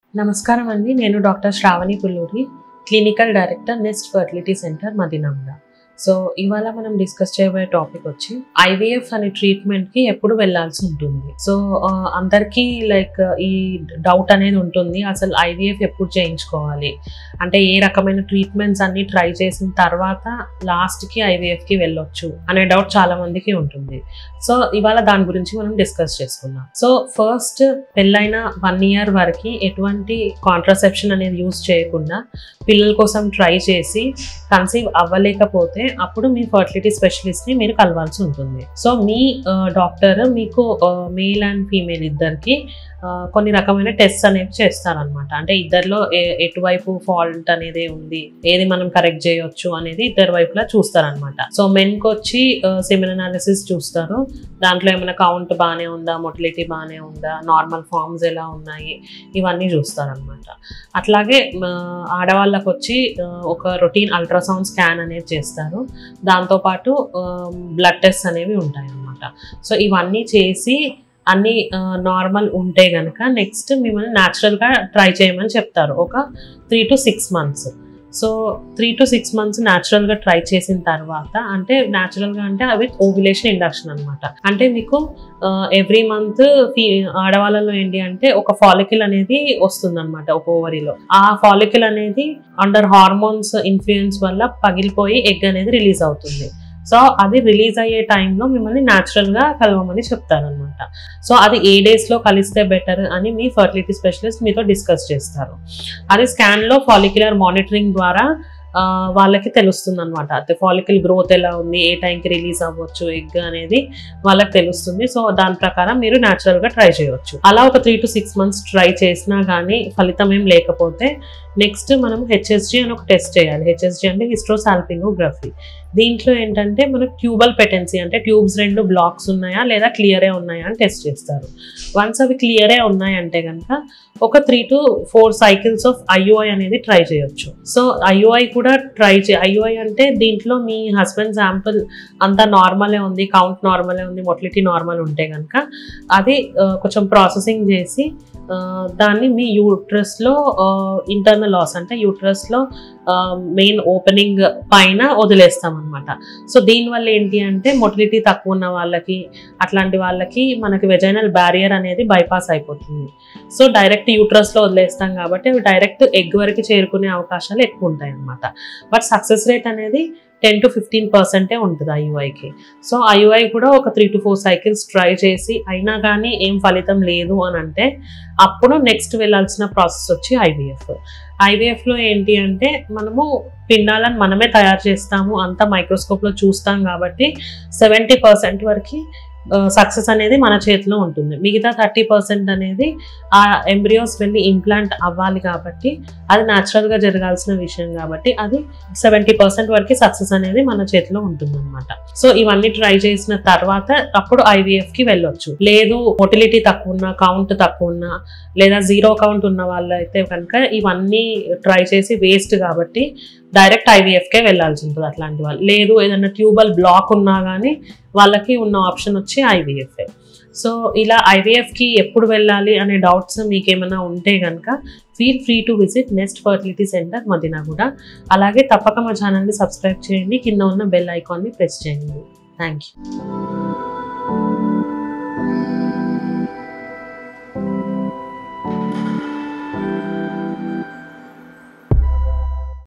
నమస్కారం అండి నేను doctor Sravani Pulluri clinical director nest fertility centre మదినాంద సో ఇవాళ మనం డిస్కస్ చేయబోయే టాపిక్ వచ్చి ఐవీఎఫ్ అనే ట్రీట్మెంట్ కి ఎప్పుడు వెళ్ళాల్సి ఉంటుంది సో ఆ, అందరికీ లైక్ ఈ డౌట్ అనేది ఉంటుంది అసలు ఐవీఎఫ్ ఎప్పుడు చేయించుకోవాలి అంటే ఏ రకమైన ట్రీట్మెంట్స్ అన్ని ట్రై చేసిన తర్వాత లాస్ట్ కి ఐవీఎఫ్ కి వెళ్ళొచ్చు అనే డౌట్ చాలా మందికి ఉంటుంది సో ఇవాళ దాని గురించి మనం డిస్కస్ చేసుకుందాం సో ఫస్ట్ పెళ్ళైన వన్ ఇయర్ వరకు ఎటువంటి కాంట్రసెప్షన్ అనేది యూజ్ చేయకుండా పిల్లల కోసం ట్రై చేసి కన్సీవ్ అవ్వలేకపోతే అప్పుడు మీ ఫర్టిలిటీ స్పెషలిస్ట్ని మీరు కలవాల్సి ఉంటుంది సో మీ డాక్టర్ మీకు మేల్ అండ్ ఫీమేల్ ఇద్దరికి ఆ, కొన్ని రకమైన టెస్ట్ అనేవి చేస్తారనమాట అంటే ఇద్దరిలో ఏ- ఎటువైపు ఫాల్ట్ అనేది ఉంది ఏది మనం కరెక్ట్ చేయొచ్చు అనేది ఇద్దరు వైపులా చూస్తారనమాట సో మెన్కి వచ్చి సెమిన్ అనాలిసిస్ చూస్తారు దాంట్లో ఏమైనా కౌంట్ బాగానే ఉందా మొటిలిటీ బాగానే ఉందా నార్మల్ ఫార్మ్స్ ఎలా ఉన్నాయి ఇవన్నీ చూస్తారనమాట అట్లాగే ఆ, ఆడవాళ్ళకు వచ్చి ఆ, ఒక రొటీన్ అల్ట్రాసౌండ్ స్కాన్ అనేది చేస్తారు దాంతోపాటు బ్లడ్ టెస్ట్ అనేవి ఉంటాయి అన్నమాట సో ఇవన్నీ చేసి అన్ని నార్మల్ ఉంటే కనుక నెక్స్ట్ మిమ్మల్ని న్యాచురల్గా ట్రై చేయమని చెప్తారు ఒక three to six months so three to six months న్యాచురల్గా ట్రై చేసిన తర్వాత అంటే న్యాచురల్గా అంటే అవి ఓవ్యులేషన్ ఇండక్షన్ అనమాట అంటే మీకు ఎవ్రీ మంత్ ఆడవాళ్ళలో ఏంటి అంటే ఒక ఫాలికల్ అనేది వస్తుందన్నమాట ఒక ఓవరీలో ఆ ఫాలికల్ అనేది అండర్ హార్మోన్స్ ఇన్ఫ్లుయెన్స్ వల్ల పగిలిపోయి ఎగ్ అనేది రిలీజ్ అవుతుంది సో అది రిలీజ్ అయ్యే టైంలో మిమ్మల్ని న్యాచురల్గా కలవమని చెప్తారనమాట సో అది ఏ డేస్లో కలిస్తే బెటర్ అని మీ ఫర్టిలిటీ స్పెషలిస్ట్ మీతో డిస్కస్ చేస్తారు అది స్కాన్లో ఫాలిక్యులర్ మానిటరింగ్ ద్వారా ఆ, వాళ్ళకి తెలుస్తుంది అనమాట అంటే ఫాలికల్ గ్రోత్ ఎలా ఉంది ఏ టైంకి రిలీజ్ అవ్వచ్చు ఎగ్ అనేది వాళ్ళకి తెలుస్తుంది సో దాని ప్రకారం మీరు న్యాచురల్గా ట్రై చేయవచ్చు అలా ఒక three to six months try చేసినా కానీ ఫలితం ఏం లేకపోతే నెక్స్ట్ మనం హెచ్ఎస్జి అని ఒక టెస్ట్ చేయాలి హెచ్ఎస్జి అంటే హిస్ట్రోసాల్పింగోగ్రఫీ దీంట్లో ఏంటంటే మనకు ట్యూబల్ పెటెన్సీ అంటే ట్యూబ్స్ రెండు బ్లాక్స్ ఉన్నాయా లేదా క్లియరే ఉన్నాయా అని టెస్ట్ చేస్తారు వన్స్ అవి క్లియరే ఉన్నాయంటే కనుక ఒక three to four cycles of IUI అనేది ట్రై చేయొచ్చు సో ఐయుఐ కూడా ట్రై చే ఐయుఐ అంటే దీంట్లో మీ హస్బెండ్ శాంపుల్ అంతా నార్మలే ఉంది కౌంట్ నార్మలే ఉంది మొటిలిటీ నార్మల్ ఉంటే కనుక అది ఆ, కొంచెం ప్రాసెసింగ్ చేసి ఆ, దాన్ని మీ యూట్రస్లో ఇంటర్నల్ లాస్ అంటే యూట్రస్లో మెయిన్ ఓపెనింగ్ పైన వదిలేస్తాం అనమాట సో దీనివల్ల ఏంటి అంటే మొటిలిటీ తక్కువ ఉన్న వాళ్ళకి అట్లాంటి వాళ్ళకి మనకి వెజైనల్ బ్యారియర్ అనేది బైపాస్ అయిపోతుంది సో డైరెక్ట్ యూట్రస్లో వదిలేస్తాం కాబట్టి అవి డైరెక్ట్ ఎగ్ వరకు చేరుకునే అవకాశాలు ఎక్కువ ఉంటాయి అన్నమాట బట్ సక్సెస్ రేట్ అనేది టెన్ టు ఫిఫ్టీన్ పర్సెంటే ఉంటుంది ఐయుఐకి సో ఐయుఐ కూడా ఒక three to four cycles try చేసి అయినా కానీ ఏం ఫలితం లేదు అని అంటే అప్పుడు నెక్స్ట్ వెళ్ళాల్సిన ప్రాసెస్ వచ్చి ఐవీఎఫ్ ఐవీఎఫ్లో ఏంటి అంటే మనము పిండాలను మనమే తయారు చేస్తాము అంతా మైక్రోస్కోప్లో చూస్తాం కాబట్టి సెవెంటీ పర్సెంట్ వరకు సక్సెస్ అనేది మన చేతిలో ఉంటుంది మిగతా థర్టీ పర్సెంట్ అనేది ఆ ఎంబ్రియోస్ వెళ్ళి ఇంప్లాంట్ అవ్వాలి కాబట్టి అది న్యాచురల్గా జరగాల్సిన విషయం కాబట్టి అది సెవెంటీ పర్సెంట్ వరకు సక్సెస్ అనేది మన చేతిలో ఉంటుంది అనమాట సో ఇవన్నీ ట్రై చేసిన తర్వాత అప్పుడు ఐవీఎఫ్ కి వెళ్ళొచ్చు లేదు మొటిలిటీ తక్కువ ఉన్నా కౌంట్ తక్కువ ఉన్నా లేదా జీరో కౌంట్ ఉన్న వాళ్ళు అయితే కనుక ఇవన్నీ ట్రై చేసి వేస్ట్ కాబట్టి డైరెక్ట్ ఐవీఎఫ్కే వెళ్ళాల్సి ఉంటుంది అట్లాంటి వాళ్ళు లేదు ఏదైనా ట్యూబల్ బ్లాక్ ఉన్నా కానీ వాళ్ళకి ఉన్న ఆప్షన్ వచ్చి ఐవీఎఫ్ఏ సో ఇలా ఐవీఎఫ్కి ఎప్పుడు వెళ్ళాలి అనే డౌట్స్ మీకు ఏమైనా ఉంటే కనుక feel free to visit nest fertility centre Madinaguda అలాగే తప్పక మా ఛానల్ని సబ్స్క్రైబ్ చేయండి కింద ఉన్న బెల్ ఐకాన్ని ప్రెస్ చేయండి థ్యాంక్ యూ